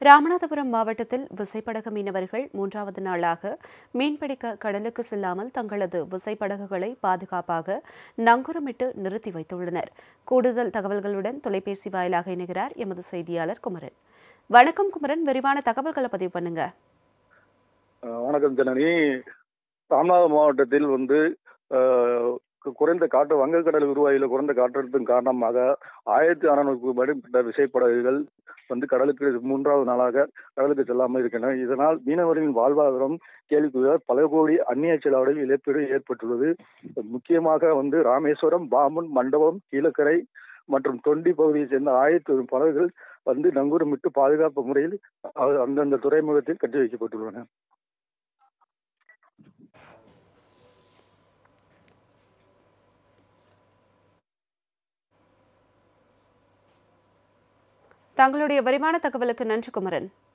ராமநாதபுரம் மாவட்டத்தில் விசைப்படகு மீனவர்கள் மூன்றாவது நாளாக மீன்பிடிக்க கடலுக்கு செல்லாமல் தங்களது விசைப்படகுகளை பாதுகாப்பாக நங்குரமிட்டு நிறுத்தி வைத்துள்ளனர் கூடுதல் தகவல்களுடன் தொலைபேசி வாயிலாக இணைகிறார் எமது செய்தியாளர் குமரன் வணக்கம் குமரன் விரிவான தகவல்களை பதிவு பண்ணுங்க அஹ் வணக்கம் ஜனனி ராமநாதபுரம் மாவட்டத்தில் வந்து அஹ், கு- குறைந்த காற்று வங்கக்கடல் உருவாகியுள்ள குறைந்த காற்றழுத்தம் காரணமாக ஆயிரத்தி அறநூறுக்கு மேற்பட்ட விசைப்படகுகள் வந்து கடலுக்கு மூன்றாவது நாளாக கடலுக்கு செல்லாமல் இருக்கின்றன இதனால் மீனவர்களின் வாழ்வாதாரம் கேள்விக்குரிய பல கோடி அந்நிய செலவுகளில் இழப்பீடு ஏற்பட்டுள்ளது முக்கியமாக வந்து ராமேஸ்வரம் பாம்பன் மண்டபம் கீழக்கரை மற்றும் தொண்டி பகுதியைச் சேர்ந்த ஆயிரத்தி ஒரு படகுகள் வந்து நங்கூரமிட்டு பாதுகாப்பு முறையில் அ- அந்தந்த துறைமுகத்தில் கட்டி வைக்கப்பட்டுள்ளன தங்களுடைய விரிவான தகவலுக்கு நன்றி குமரன்